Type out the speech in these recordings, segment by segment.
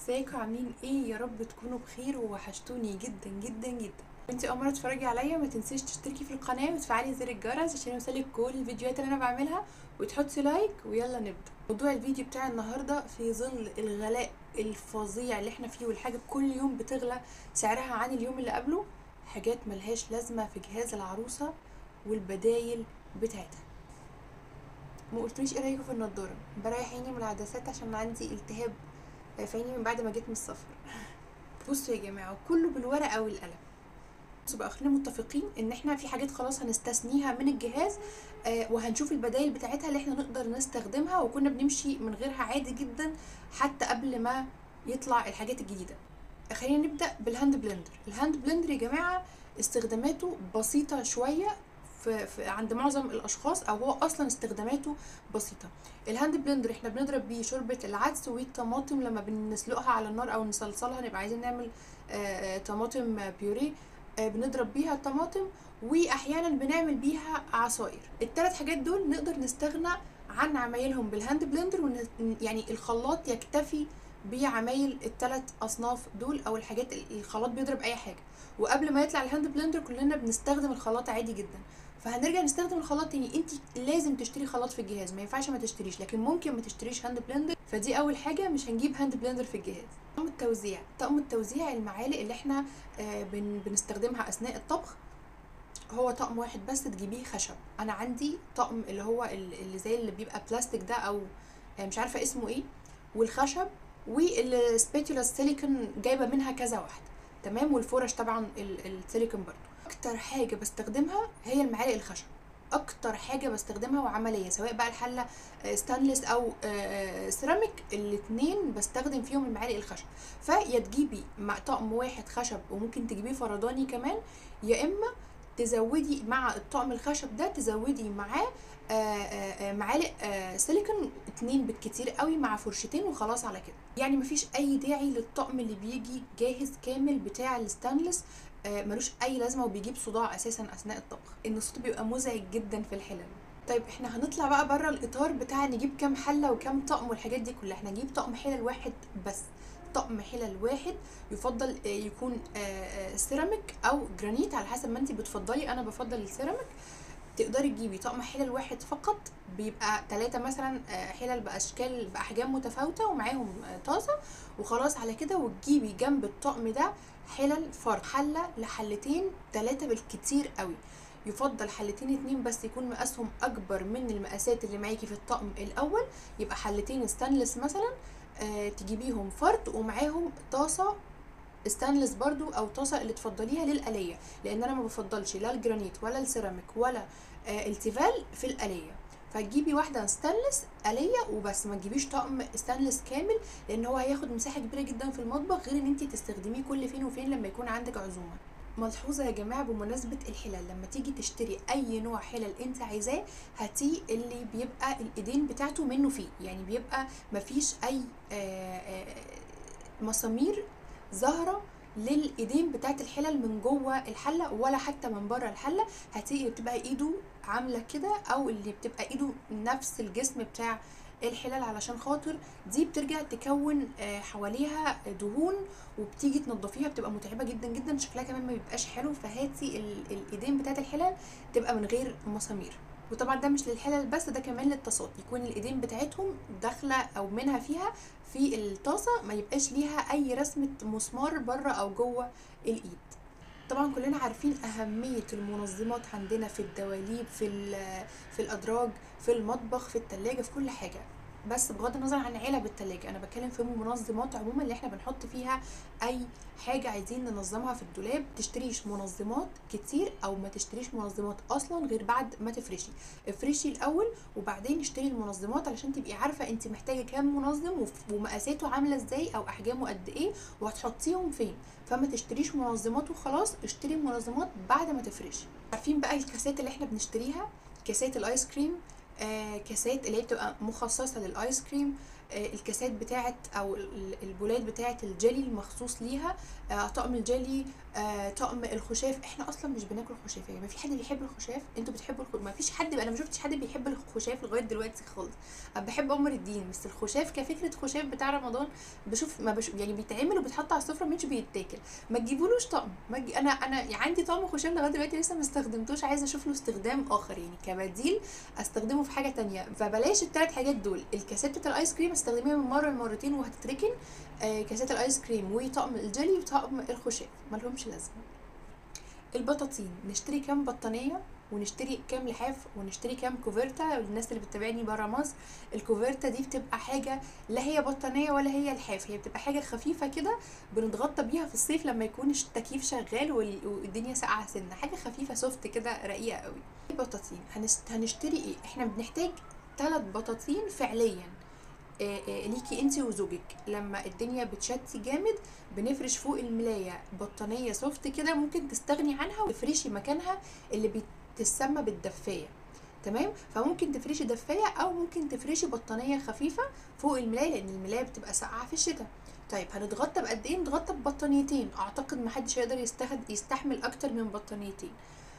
ازيكم عاملين ايه يا رب تكونوا بخير ووحشتوني جدا جدا جدا انتي اول مره تتفرجي عليا ما تنسيش تشتركي في القناه وتفعلي زر الجرس عشان يوصلك كل الفيديوهات اللي انا بعملها وتحطي لايك ويلا نبدا موضوع الفيديو بتاع النهارده في ظل الغلاء الفظيع اللي احنا فيه والحاجه كل يوم بتغلى سعرها عن اليوم اللي قبله حاجات ملهاش لازمه في جهاز العروسه والبدايل بتاعتها ما قلتليش ايه رايكم في النضاره بريح عيني من العدسات عشان عندي التهاب في عيني من بعد ما جيت من السفر بصوا يا جماعه كله بالورقه والقلم بصوا بقى خلينا متفقين ان احنا في حاجات خلاص هنستثنيها من الجهاز آه وهنشوف البدائل بتاعتها اللي احنا نقدر نستخدمها وكنا بنمشي من غيرها عادي جدا حتى قبل ما يطلع الحاجات الجديده خلينا نبدا بالهاند بلندر الهاند بلندر يا جماعه استخداماته بسيطه شويه في, في عند معظم الاشخاص او هو اصلا استخداماته بسيطه الهاند بلندر احنا بنضرب بيه شوربه العدس والطماطم لما بنسلقها على النار او نصلصلها نبقى عايزين نعمل آآ آآ طماطم بيوريه بنضرب بيها الطماطم واحيانا بنعمل بيها عصاير الثلاث حاجات دول نقدر نستغنى عن عمايلهم بالهاند بلندر ون... يعني الخلاط يكتفي بعمايل الثلاث اصناف دول او الحاجات الخلاط بيضرب اي حاجه وقبل ما يطلع الهاند بلندر كلنا بنستخدم الخلاط عادي جدا فهنرجع نستخدم الخلاط تاني انت لازم تشتري خلاط في الجهاز ما ينفعش ما تشتريش لكن ممكن ما تشتريش هاند بلندر فدي اول حاجه مش هنجيب هاند بلندر في الجهاز طقم التوزيع طقم التوزيع المعالق اللي احنا آه بن بنستخدمها اثناء الطبخ هو طقم واحد بس تجيبيه خشب انا عندي طقم اللي هو اللي زي اللي بيبقى بلاستيك ده او آه مش عارفه اسمه ايه والخشب والسبيتولا السيليكون جايبه منها كذا واحده تمام والفرش طبعا السيليكون برضو اكتر حاجه بستخدمها هي المعالق الخشب اكتر حاجه بستخدمها وعمليه سواء بقى الحله ستانلس او سيراميك الاتنين بستخدم فيهم المعالق الخشب فيا تجيبي مع طقم واحد خشب وممكن تجيبيه فرداني كمان يا اما تزودي مع الطقم الخشب ده تزودي معاه معالق سيليكون اتنين بالكتير قوي مع فرشتين وخلاص على كده يعني مفيش اي داعي للطقم اللي بيجي جاهز كامل بتاع الستانلس ملوش اي لازمه وبيجيب صداع اساسا اثناء الطبخ ان الصوت بيبقى مزعج جدا في الحلل طيب احنا هنطلع بقى بره الاطار بتاع نجيب كام حله وكام طقم والحاجات دي كلها احنا نجيب طقم حلل واحد بس طقم حلل واحد يفضل يكون سيراميك او جرانيت على حسب ما انت بتفضلي انا بفضل السيراميك تقدري تجيبي طقم حلل واحد فقط بيبقى ثلاثة مثلا حلل بأشكال بأحجام متفاوتة ومعاهم طاسة وخلاص على كده وتجيبي جنب الطقم ده حلل فرد حلة لحلتين ثلاثة بالكتير قوي يفضل حلتين اتنين بس يكون مقاسهم أكبر من المقاسات اللي معاكي في الطقم الأول يبقى حلتين ستانلس مثلا آه تجيبيهم فرد ومعاهم طاسة ستانلس برضو او طاسه اللي تفضليها للقليه لان انا ما بفضلش لا الجرانيت ولا السيراميك ولا آه التيفال في القليه فتجيبي واحده ستانلس قليه وبس ما تجيبيش طقم ستانلس كامل لان هو هياخد مساحه كبيره جدا في المطبخ غير ان انت تستخدميه كل فين وفين لما يكون عندك عزومه ملحوظة يا جماعة بمناسبة الحلل لما تيجي تشتري أي نوع حلل أنت عايزاه هاتيه اللي بيبقى الإيدين بتاعته منه فيه يعني بيبقى مفيش أي آآ آآ مسامير ظاهره للايدين بتاعت الحلل من جوه الحله ولا حتى من بره الحله هتلاقي اللي بتبقى ايده عامله كده او اللي بتبقى ايده نفس الجسم بتاع الحلل علشان خاطر دي بترجع تكون حواليها دهون وبتيجي تنضفيها بتبقى متعبه جدا جدا شكلها كمان ما بيبقاش حلو فهاتي الايدين بتاعت الحلل تبقى من غير مسامير وطبعا ده مش للحلل بس ده كمان للطاسات يكون الايدين بتاعتهم داخله او منها فيها في الطاسه ما يبقاش ليها اي رسمه مسمار بره او جوه الايد طبعا كلنا عارفين اهميه المنظمات عندنا في الدواليب في في الادراج في المطبخ في التلاجة في كل حاجه بس بغض النظر عن علب التلاجة انا بتكلم في منظمات عموما اللي احنا بنحط فيها اي حاجة عايزين ننظمها في الدولاب تشتريش منظمات كتير او ما تشتريش منظمات اصلا غير بعد ما تفرشي افرشي الاول وبعدين اشتري المنظمات علشان تبقي عارفة انت محتاجة كام منظم ومقاساته عاملة ازاي او احجامه قد ايه وهتحطيهم فين فما تشتريش منظمات وخلاص اشتري منظمات بعد ما تفرشي عارفين بقى الكاسات اللي احنا بنشتريها كاسات الايس كريم آه كاسات اللي هي بتبقى مخصصه للايس كريم آه، الكاسات بتاعت او ال- البولات بتاعت الجيلي المخصوص ليها آه، طقم الجيلي آه، طقم الخشاف احنا اصلا مش بناكل خشاف يعني ما في حد بيحب الخشاف انتوا بتحبوا الخ... ما فيش حد انا ما شفتش حد بيحب الخشاف لغايه دلوقتي خالص انا بحب قمر الدين بس الخشاف كفكره خشاف بتاع رمضان بشوف ما بشوف يعني بيتعمل وبيتحط على السفره مش بيتاكل ما تجيبولوش طقم ما تجي... انا انا عندي طقم خشاف لغايه دلوقتي لسه ما استخدمتوش عايزه اشوف له استخدام اخر يعني كبديل استخدمه في حاجه تانية فبلاش الثلاث حاجات دول الكاسات بتاعت الايس كريم استخدميها من مره لمرتين وهتتركن آه كاسات الايس كريم وطقم الجلي وطقم الخشاف ملهمش لازمه البطاطين نشتري كام بطانيه ونشتري كام لحاف ونشتري كام كوفرتا الناس اللي بتتابعني برا مصر الكوفرتا دي بتبقى حاجه لا هي بطانيه ولا هي لحاف هي بتبقى حاجه خفيفه كده بنتغطى بيها في الصيف لما يكون التكييف شغال وال- والدنيا ساقعه سنه حاجه خفيفه سوفت كده رقيقه قوي البطاطين هنست... هنشتري ايه احنا بنحتاج ثلاث بطاطين فعليا آه، آه، ليكي انت وزوجك لما الدنيا بتشتي جامد بنفرش فوق الملاية بطانية سوفت كده ممكن تستغني عنها وتفرشي مكانها اللي بتسمى بالدفاية تمام فممكن تفرشي دفاية او ممكن تفرشي بطانية خفيفة فوق الملاية لان الملاية بتبقى ساقعة في الشتاء طيب هنتغطى بقد ايه نتغطى ببطانيتين اعتقد محدش هيقدر يستخد يستحمل اكتر من بطانيتين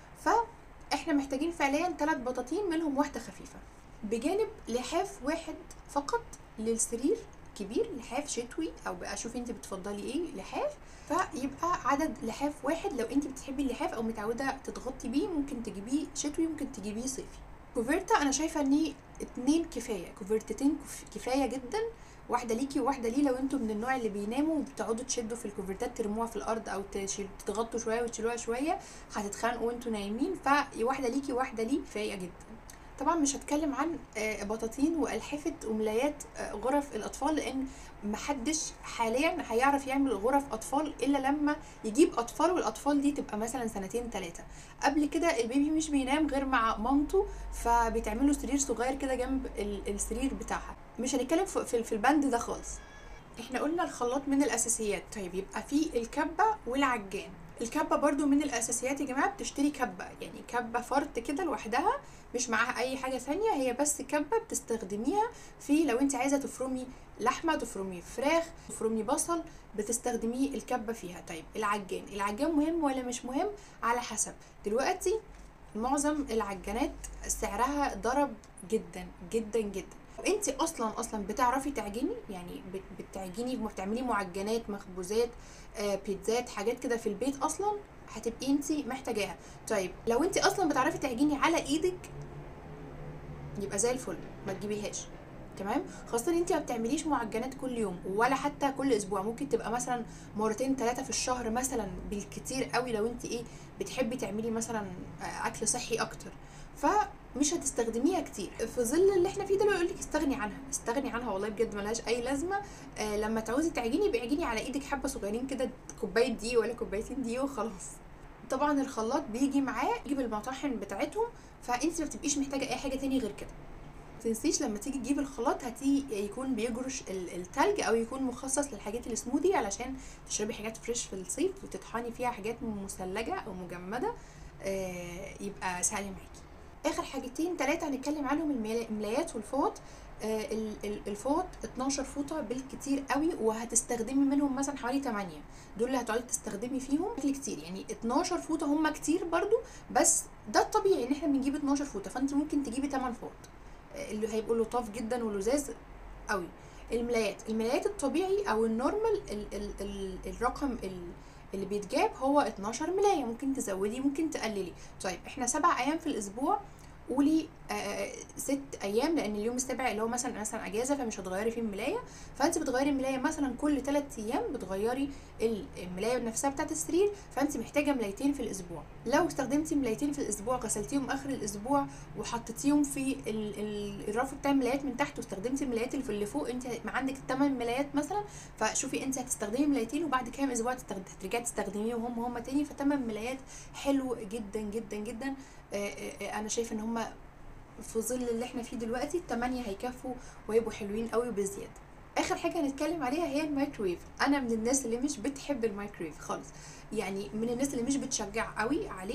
فاحنا محتاجين فعليا ثلاث بطاطين منهم واحدة خفيفة بجانب لحاف واحد فقط للسرير كبير لحاف شتوي او بقى شوفي انت بتفضلي ايه لحاف فيبقى عدد لحاف واحد لو انت بتحبي اللحاف او متعوده تضغطي بيه ممكن تجيبيه شتوي ممكن تجيبيه صيفي كوفرتا انا شايفه ان اتنين كفايه كوفرتتين كف- كفايه جدا واحده ليكي وواحده ليه لو انتوا من النوع اللي بيناموا وبتقعدوا تشدوا في الكوفرتات ترموها في الارض او تشيل تضغطوا شويه وتشيلوها شويه هتتخانقوا وانتوا نايمين فواحده ليكي وواحده ليه كفايه جدا طبعا مش هتكلم عن آه، بطاطين والحفه وملايات آه، غرف الاطفال لان محدش حاليا هيعرف يعمل غرف اطفال الا لما يجيب اطفال والاطفال دي تبقى مثلا سنتين ثلاثه قبل كده البيبي مش بينام غير مع مامته فبيتعملوا سرير صغير كده جنب ال- السرير بتاعها مش هنتكلم في- في في البند ده خالص احنا قلنا الخلاط من الاساسيات طيب يبقى في الكبه والعجان الكبه برضو من الاساسيات يا جماعه بتشتري كبه يعني كبه فرط كده لوحدها مش معاها اي حاجه ثانيه هي بس كبه بتستخدميها في لو انت عايزه تفرمي لحمه تفرمي فراخ تفرمي بصل بتستخدميه الكبه فيها طيب العجان العجان مهم ولا مش مهم على حسب دلوقتي معظم العجانات سعرها ضرب جدا جدا جدا انت اصلا اصلا بتعرفي تعجني يعني بت- بتعجني بتعملي معجنات مخبوزات آه، بيتزات حاجات كده في البيت اصلا هتبقي انت محتاجاها طيب لو انت اصلا بتعرفي تعجني على ايدك يبقى زي الفل ما تجيبيهاش تمام خاصة ان انت ما بتعمليش معجنات كل يوم ولا حتى كل اسبوع ممكن تبقى مثلا مرتين ثلاثة في الشهر مثلا بالكتير قوي لو انت ايه بتحبي تعملي مثلا آه، اكل صحي اكتر فمش هتستخدميها كتير في ظل اللي احنا فيه ده يقول لك استغني عنها استغني عنها والله بجد ملهاش اي لازمه آه لما تعوزي تعجني بيعجني على ايدك حبه صغيرين كده كوبايه دقيق ولا كوبايتين دقيق وخلاص طبعا الخلاط بيجي معاه يجيب المطاحن بتاعتهم فانت ما بتبقيش محتاجه اي حاجه تاني غير كده تنسيش لما تيجي تجيب الخلاط هاتي يكون بيجرش ال- التلج او يكون مخصص للحاجات السموذي علشان تشربي حاجات فريش في الصيف وتطحني فيها حاجات مثلجه او مجمده آه يبقى سهل معاكي اخر حاجتين ثلاثه هنتكلم عنهم الملا- الملايات والفوط آه ال- ال- الفوط 12 فوطه بالكتير قوي وهتستخدمي منهم مثلا حوالي 8 دول اللي هتقعدي تستخدمي فيهم اكل كتير يعني 12 فوطه هم كتير برضو بس ده الطبيعي ان احنا بنجيب 12 فوطه فانت ممكن تجيبي 8 فوط آه، اللي هيبقوا لطاف جدا ولذاذ قوي الملايات الملايات الطبيعي او النورمال ال ال ال الرقم ال اللي بيتجاب هو 12 ملاية ممكن تزودي ممكن تقللي طيب احنا سبع ايام في الاسبوع قولي آه ست ايام لان اليوم السابع اللي هو مثلا مثلا اجازه فمش هتغيري فيه الملايه فانت بتغيري الملايه مثلا كل ثلاث ايام بتغيري الملايه نفسها بتاعت السرير فانت محتاجه ملايتين في الاسبوع لو استخدمتي ملايتين في الاسبوع غسلتيهم اخر الاسبوع وحطيتيهم في ال- ال- الرف بتاع الملايات من تحت واستخدمتي الملايات اللي في اللي فوق انت ما عندك 8 ملايات مثلا فشوفي انت هتستخدمي ملايتين وبعد كام اسبوع تستخد- هترجعي تستخدميهم هم هم تاني فتمن ملايات حلو جدا جدا جدا آه، آه، آه، انا شايفه ان هم في ظل اللي احنا فيه دلوقتي التمانية هيكفوا ويبقوا حلوين قوي بزياده اخر حاجه هنتكلم عليها هي الميكرويف انا من الناس اللي مش بتحب الميكرويف خالص يعني من الناس اللي مش بتشجع قوي عليه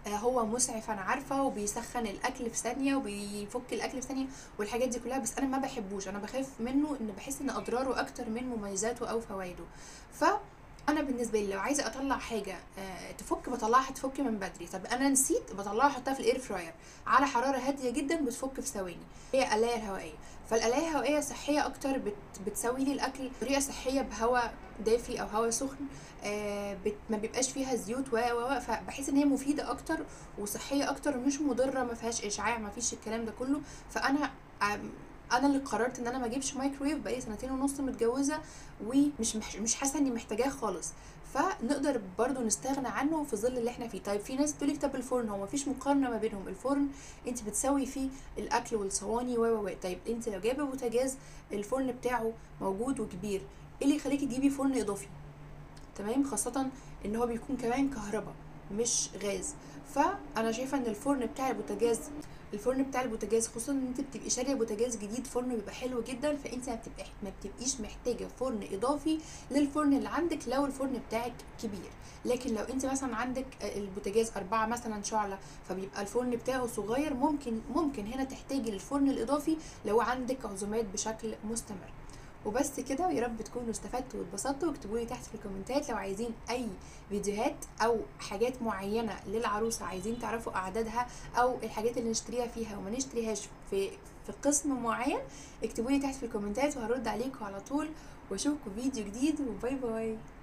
آه، هو مسعف انا عارفه وبيسخن الاكل في ثانيه وبيفك الاكل في ثانيه والحاجات دي كلها بس انا ما بحبوش انا بخاف منه ان بحس ان اضراره اكتر من مميزاته او فوائده ف انا بالنسبه لي لو عايزه اطلع حاجه آه، تفك بطلعها تفك من بدري طب انا نسيت بطلعها احطها في الاير فراير على حراره هاديه جدا بتفك في ثواني هي القلايه الهوائيه فالقلايه الهوائيه صحيه اكتر بت بتسوي لي الاكل بطريقه صحيه بهواء دافي او هواء سخن آه، بت ما بيبقاش فيها زيوت و و و فبحس ان هي مفيده اكتر وصحيه اكتر ومش مضره ما فيهاش اشعاع ما فيش الكلام ده كله فانا آم، انا اللي قررت ان انا ما اجيبش مايكرويف بقالي سنتين ونص متجوزه ومش مح- مش حاسه اني محتاجاه خالص فنقدر برضو نستغنى عنه في ظل اللي احنا فيه طيب في ناس تقولك طب الفرن هو مفيش مقارنه ما بينهم الفرن انت بتسوي فيه الاكل والصواني و و و طيب انت لو جايبه بوتاجاز الفرن بتاعه موجود وكبير ايه اللي يخليكي تجيبي فرن اضافي تمام خاصة ان هو بيكون كمان كهرباء مش غاز فانا شايفة ان الفرن بتاع البوتاجاز الفرن بتاع البوتاجاز خصوصا ان انت بتبقي شاريه بوتاجاز جديد فرن بيبقى حلو جدا فانت ما بتبقى ما بتبقيش محتاجه فرن اضافي للفرن اللي عندك لو الفرن بتاعك كبير لكن لو انت مثلا عندك البوتاجاز أربعة مثلا شعلة فبيبقى الفرن بتاعه صغير ممكن ممكن هنا تحتاجي للفرن الإضافي لو عندك عزومات بشكل مستمر وبس كده ويا رب تكونوا استفدتوا واتبسطتوا واكتبوا لي تحت في الكومنتات لو عايزين اي فيديوهات او حاجات معينه للعروسه عايزين تعرفوا اعدادها او الحاجات اللي نشتريها فيها وما نشتريهاش في في قسم معين اكتبوا لي تحت في الكومنتات وهرد عليكم على طول واشوفكم فيديو جديد وباي باي